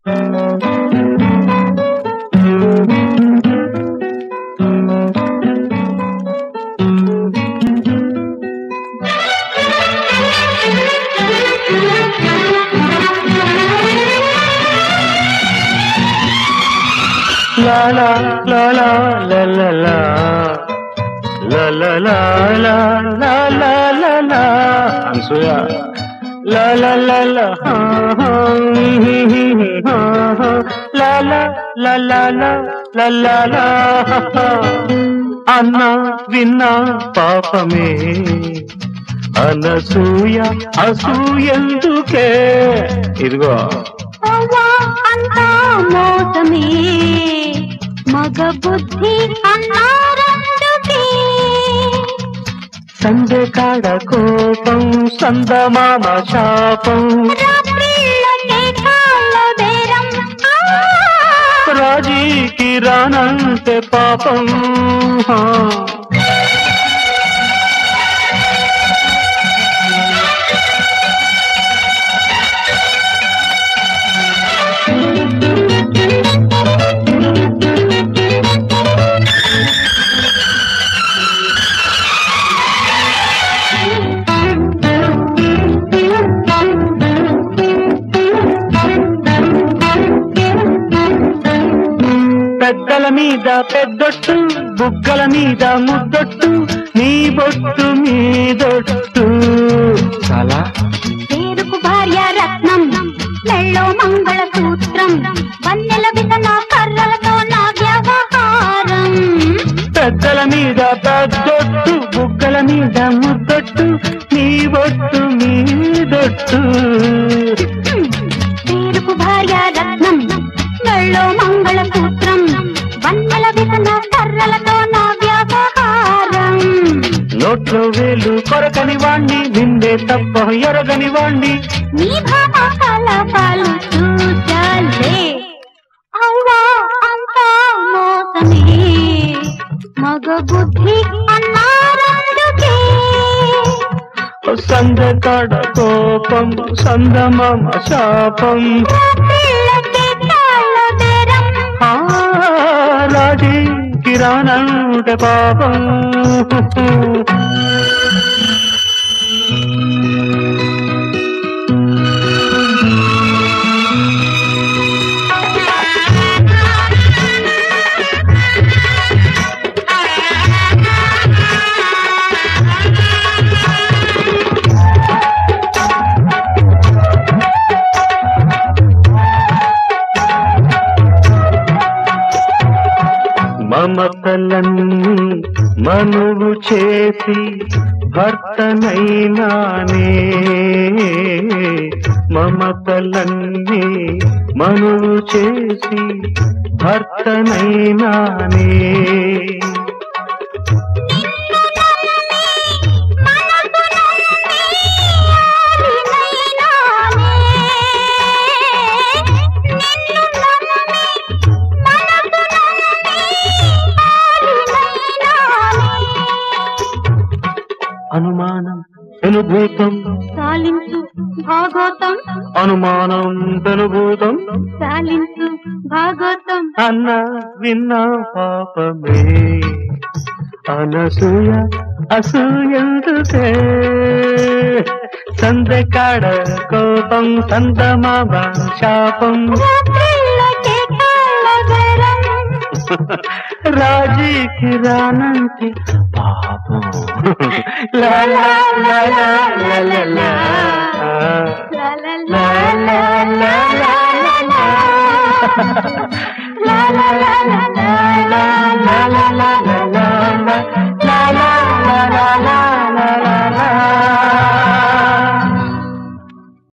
La la la la la la la La la la la la la la la Anasuya La la la la ha, ha, hi, hi, hi, ha, ha. La la la la la la la la ha, ha. అన్న విన్నా పాపమే అనసూయ అసూయందుకే ఇదిగో అవ్వా అంతా మోసమే మగ బుద్ధి అన్నారందుకే సందే కాడ కోపం సందమామ శాపం రాత్రిళ్ళకే కాళ్ళ బేరం ఆ! రాజీకి రానంటే పాపం హా. పెద్దల మీద పెద్దొట్టు బుగ్గల మీద ముద్దొట్టు నీ బొట్టు మీదొట్టు చాలా పేరుకు భార్య రత్నం మెళ్ళో మంగళ సూత్రం వన్నెల విధన కర్రలతో నా వ్యవహారం పెద్దల మీద పెద్దొట్టు బుగ్గల మీద ముద్దొట్టు నీ బొట్టు మీదొట్టు పేరుకు భార్య రత్నం మెళ్ళో మంగళ సూత్రం వన్నెల విధన కర్రలతో నా వ్యవహారం నోట్లో వేలు కొరకని వాణ్ణి నిండే తప్ప ఎరగని వాణ్ణి నీ భామ కలపాలు చూచాలే అవ్వా అంతా మోసమే మగ బుద్ధి అన్నారందుకే సంద కాడ కోపం సందమామ శాపం పిల్లకి కాళ్ళ బేరం ఆ, రాజీ కిరాణంటే పాపం మమతలన్నీ మనువు చేసి భర్తనైనానే మమతలన్నీ మనువు చేసి భర్తనైనానే అనుమానం అనుభూతం సాలించు భాగోతం అనుమానం అనుభూతం సాలించు భాగోతం అన్న విన్న పాపమే అనసూయ అసూయందుకే సందకాడ కోపం సందమామ శాపం రాత్రిళ్ళకే కాళ్ళ బేరం రాజీకి రానంటి పాపం లా లా లా లా లా లా లా. La la లా లా లా లా లా లా.